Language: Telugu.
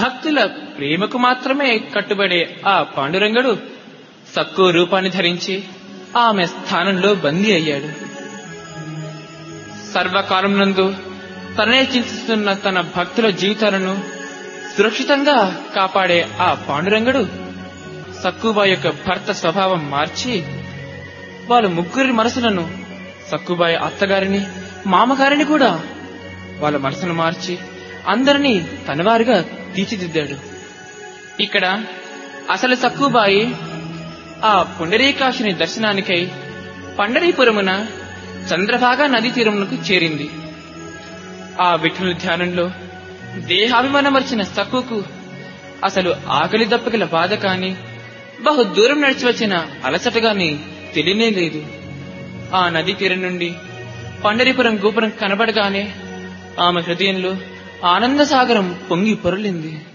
భక్తుల ప్రేమకు మాత్రమే కట్టుబడే ఆ పాండురంగడు సక్కు రూపాన్ని ధరించి ఆమె స్థానంలో బందీ అయ్యాడు సర్వకాలం నందు తననే చింతిస్తున్న తన భక్తుల జీవితాలను సురక్షితంగా కాపాడే ఆ పాండురంగడు సక్కుబాయి యొక్క భర్త స్వభావం మార్చి వాళ్ళ ముగ్గురి మనసులను సక్కుబాయి అత్తగారిని మామగారిని కూడా వాళ్ళ మనసును మార్చి అందరినీ తనవారిగా తీర్చిదిద్దాడు ఇక్కడ అసలు సక్కుబాయి ఆ పుండరీకాశుని దర్శనానికై పండరీపురమున చంద్రభాగా నదీ తీరమునకు చేరింది ఆ విఠుని ధ్యానంలో దేహాభిమానమర్చిన సక్కుకు అసలు ఆకలి దప్పగల బాధ కాని బహు దూరం నడిచి వచ్చిన అలసట గాని తెలియనే లేదు ఆ నదీ తీరం నుండి పండరీపురం గోపురం కనబడగానే ఆమె హృదయంలో ఆనంద సాగరం పొంగి పొరలింది